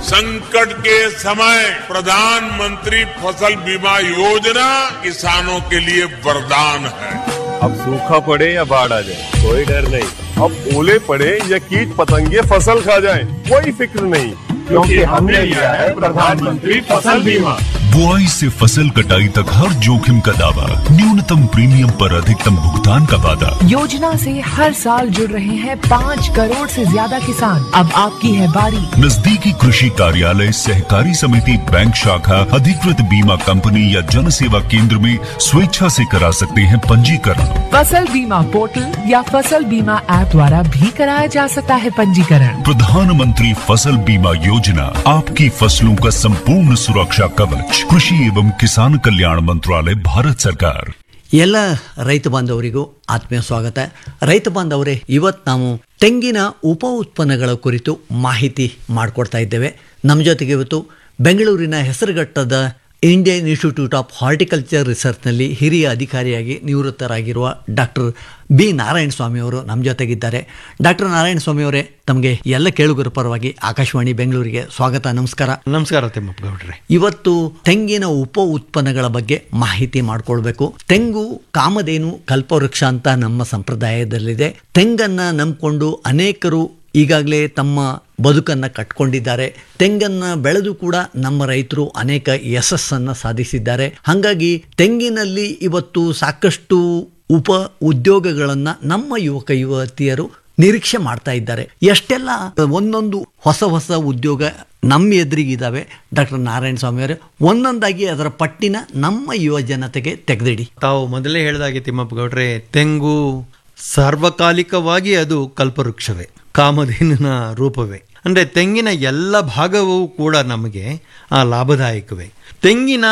संकट के समय प्रधानमंत्री फसल बीमा योजना किसानों के लिए वरदान है अब सूखा पड़े या बाढ़ आ जाए कोई डर नहीं अब ओले पड़े या कीट पतंगे फसल खा जाए कोई फिक्र नहीं क्योंकि हमने लिया है प्रधानमंत्री फसल बीमा बुआई से फसल कटाई तक हर जोखिम का दावा न्यूनतम प्रीमियम पर अधिकतम भुगतान का वादा योजना से हर साल जुड़ रहे हैं पाँच करोड़ से ज्यादा किसान अब आपकी है बारी नजदीकी कृषि कार्यालय सहकारी समिति बैंक शाखा अधिकृत बीमा कंपनी या जन सेवा केंद्र में स्वेच्छा से करा सकते हैं पंजीकरण फसल बीमा पोर्टल या फसल बीमा ऐप द्वारा भी कराया जा सकता है पंजीकरण प्रधानमंत्री फसल बीमा योजना आपकी फसलों का संपूर्ण सुरक्षा कवच कृषि एवं किसान कल्याण मंत्रालय भारत सरकार ಎಲ್ಲ ರೈತ ಬಾಂಧವರಿಗೂ ಆತ್ಮೀಯ ಸ್ವಾಗತ ರೈತ ಬಾಂಧವರೇ ಇವತ್ತು ನಾವು ತೆಂಗಿನ ಉಪ ಉತ್ಪನ್ನಗಳ ಕುರಿತು ಮಾಹಿತಿ ಮಾಡಿಕೊಡ್ತಾ ಇದ್ದೇವೆ ನಮ್ಮ ಜೊತೆಗೆ ಇವತ್ತು ಬೆಂಗಳೂರಿನ ಹೆಸರುಘಟ್ಟದ ಇಂಡಿಯನ್ ಇನ್ಸ್ಟಿಟ್ಯೂಟ್ ಆಫ್ ಹಾರ್ಟಿಕಲ್ಚರ್ ರಿಸರ್ಚ್ನಲ್ಲಿ ಹಿರಿಯ ಅಧಿಕಾರಿಯಾಗಿ ನಿವೃತ್ತರಾಗಿರುವ ಡಾಕ್ಟರ್ ಬಿ ನಾರಾಯಣ ಸ್ವಾಮಿ ಅವರು ನಮ್ಮ ಜೊತೆಗಿದ್ದಾರೆ ಡಾಕ್ಟರ್ ನಾರಾಯಣ ಸ್ವಾಮಿ ಅವರೇ ತಮಗೆ ಎಲ್ಲ ಕೇಳುಗರ ಪರವಾಗಿ ಆಕಾಶವಾಣಿ ಬೆಂಗಳೂರಿಗೆ ಸ್ವಾಗತ ನಮಸ್ಕಾರ ನಮಸ್ಕಾರ ತಿಮ್ಮಪ್ಪ ಗೌಡ್ರೆ ಇವತ್ತು ತೆಂಗಿನ ಉಪ ಉತ್ಪನ್ನಗಳ ಬಗ್ಗೆ ಮಾಹಿತಿ ಮಾಡಿಕೊಳ್ಬೇಕು ತೆಂಗು ಕಾಮಧೇನು ಕಲ್ಪವೃಕ್ಷ ಅಂತ ನಮ್ಮ ಸಂಪ್ರದಾಯದಲ್ಲಿದೆ ತೆಂಗನ್ನ ನಂಬಿಕೊಂಡು ಅನೇಕರು ಈಗಾಗಲೇ ತಮ್ಮ ಬದುಕನ್ನು ಕಟ್ಕೊಂಡಿದ್ದಾರೆ ತೆಂಗನ್ನ ಬೆಳೆದು ಕೂಡ ನಮ್ಮ ರೈತರು ಅನೇಕ ಯಶಸ್ಸನ್ನು ಸಾಧಿಸಿದ್ದಾರೆ ಹಾಗಾಗಿ ತೆಂಗಿನಲ್ಲಿ ಇವತ್ತು ಸಾಕಷ್ಟು ಉಪ ಉದ್ಯೋಗಗಳನ್ನು ನಮ್ಮ ಯುವಕ ಯುವತಿಯರು ನಿರೀಕ್ಷೆ ಮಾಡ್ತಾ ಇದ್ದಾರೆ ಎಷ್ಟೆಲ್ಲ ಒಂದೊಂದು ಹೊಸ ಹೊಸ ಉದ್ಯೋಗ ನಮ್ಮ ಎದುರಿಗಿದ್ದಾವೆ ಡಾಕ್ಟರ್ ನಾರಾಯಣ ಸ್ವಾಮಿ ಅವರೇ ಒಂದೊಂದಾಗಿ ಅದರ ಪಟ್ಟಿನ ನಮ್ಮ ಯುವ ಜನತೆಗೆ ತೆಗೆದಿಡಿ ತಾವು ಮೊದಲೇ ಹೇಳಿದಾಗೆ ತಿಮ್ಮಪ್ಪ ಗೌಡ್ರೆ ತೆಂಗು ಸಾರ್ವಕಾಲಿಕವಾಗಿ ಅದು ಕಲ್ಪವೃಕ್ಷವೇ ಕಾಮಧೇನಿನ ರೂಪವೇ ಅಂದರೆ ತೆಂಗಿನ ಎಲ್ಲ ಭಾಗವೂ ಕೂಡ ನಮಗೆ ಆ ಲಾಭದಾಯಕವೇ ತೆಂಗಿನ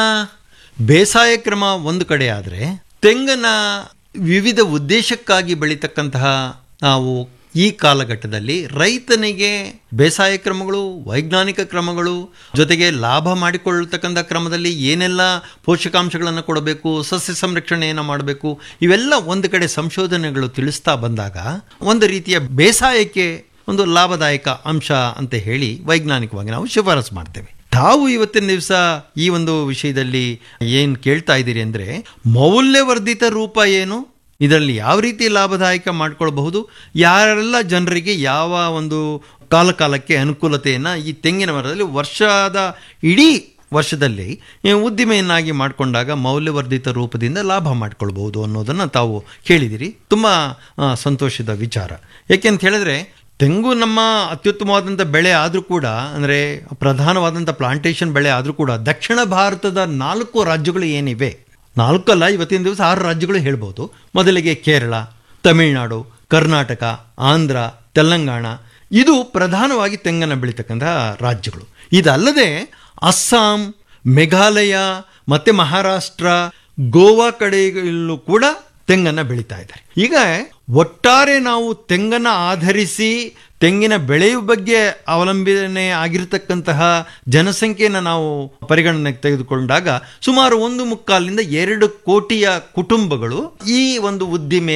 ಬೇಸಾಯ ಕ್ರಮ ಒಂದು ಕಡೆ ಆದರೆ ತೆಂಗನ ವಿವಿಧ ಉದ್ದೇಶಕ್ಕಾಗಿ ಬೆಳೀತಕ್ಕಂತಹ ನಾವು ಈ ಕಾಲಘಟ್ಟದಲ್ಲಿ ರೈತನಿಗೆ ಬೇಸಾಯ ಕ್ರಮಗಳು ವೈಜ್ಞಾನಿಕ ಕ್ರಮಗಳು ಜೊತೆಗೆ ಲಾಭ ಮಾಡಿಕೊಳ್ಳತಕ್ಕಂಥ ಕ್ರಮದಲ್ಲಿ ಏನೆಲ್ಲ ಪೋಷಕಾಂಶಗಳನ್ನು ಕೊಡಬೇಕು ಸಸ್ಯ ಸಂರಕ್ಷಣೆಯನ್ನು ಮಾಡಬೇಕು ಇವೆಲ್ಲ ಒಂದು ಕಡೆ ಸಂಶೋಧನೆಗಳು ತಿಳಿಸ್ತಾ ಬಂದಾಗ ಒಂದು ರೀತಿಯ ಬೇಸಾಯಕ್ಕೆ ಒಂದು ಲಾಭದಾಯಕ ಅಂಶ ಅಂತ ಹೇಳಿ ವೈಜ್ಞಾನಿಕವಾಗಿ ನಾವು ಶಿಫಾರಸು ಮಾಡ್ತೇವೆ ತಾವು ಇವತ್ತಿನ ದಿವಸ ಈ ಒಂದು ವಿಷಯದಲ್ಲಿ ಏನು ಕೇಳ್ತಾ ಇದ್ದೀರಿ ಅಂದರೆ ಮೌಲ್ಯವರ್ಧಿತ ರೂಪ ಏನು ಇದರಲ್ಲಿ ಯಾವ ರೀತಿ ಲಾಭದಾಯಕ ಮಾಡ್ಕೊಳ್ಬಹುದು ಯಾರೆಲ್ಲ ಜನರಿಗೆ ಯಾವ ಒಂದು ಕಾಲ ಕಾಲಕ್ಕೆ ಅನುಕೂಲತೆಯನ್ನು ಈ ತೆಂಗಿನ ಮರದಲ್ಲಿ ವರ್ಷದ ಇಡೀ ವರ್ಷದಲ್ಲಿ ಈ ಉದ್ದಿಮೆಯನ್ನಾಗಿ ಮಾಡಿಕೊಂಡಾಗ ಮೌಲ್ಯವರ್ಧಿತ ರೂಪದಿಂದ ಲಾಭ ಮಾಡ್ಕೊಳ್ಬಹುದು ಅನ್ನೋದನ್ನು ತಾವು ಕೇಳಿದಿರಿ ತುಂಬ ಆ, ಸಂತೋಷದ ವಿಚಾರ ಯಾಕೆಂತ ಹೇಳಿದ್ರೆ ತೆಂಗು ನಮ್ಮ ಅತ್ಯುತ್ತಮವಾದಂಥ ಬೆಳೆ ಆದರೂ ಕೂಡ ಅಂದರೆ ಪ್ರಧಾನವಾದಂಥ ಪ್ಲಾಂಟೇಶನ್ ಬೆಳೆ ಆದರೂ ಕೂಡ ದಕ್ಷಿಣ ಭಾರತದ ನಾಲ್ಕು ರಾಜ್ಯಗಳು ಏನಿವೆ ನಾಲ್ಕಲ್ಲ ಇವತ್ತಿನ ದಿವಸ ಆರು ರಾಜ್ಯಗಳು ಹೇಳ್ಬೋದು ಮೊದಲಿಗೆ ಕೇರಳ ತಮಿಳುನಾಡು ಕರ್ನಾಟಕ ಆಂಧ್ರ ತೆಲಂಗಾಣ ಇದು ಪ್ರಧಾನವಾಗಿ ತೆಂಗನ್ನು ಬೆಳೀತಕ್ಕಂತಹ ರಾಜ್ಯಗಳು ಇದಲ್ಲದೆ ಅಸ್ಸಾಂ ಮೇಘಾಲಯ ಮತ್ತು ಮಹಾರಾಷ್ಟ್ರ ಗೋವಾ ಕಡೆಯಲ್ಲೂ ಕೂಡ ತೆಂಗನ್ನು ಬೆಳೀತಾ ಇದ್ದಾರೆ ಈಗ ಒಟ್ಟಾರೆ ನಾವು ತೆಂಗನ್ನು ಆಧರಿಸಿ ತೆಂಗಿನ ಬೆಳೆಯ ಬಗ್ಗೆ ಅವಲಂಬನೆ ಆಗಿರತಕ್ಕಂತಹ ಜನಸಂಖ್ಯೆಯನ್ನು ನಾವು ಪರಿಗಣನೆಗೆ ತೆಗೆದುಕೊಂಡಾಗ ಸುಮಾರು ಒಂದು ಮುಕ್ಕಾಲಿನಿಂದ ಎರಡು ಕೋಟಿಯ ಕುಟುಂಬಗಳು ಈ ಒಂದು ಉದ್ದಿಮೆ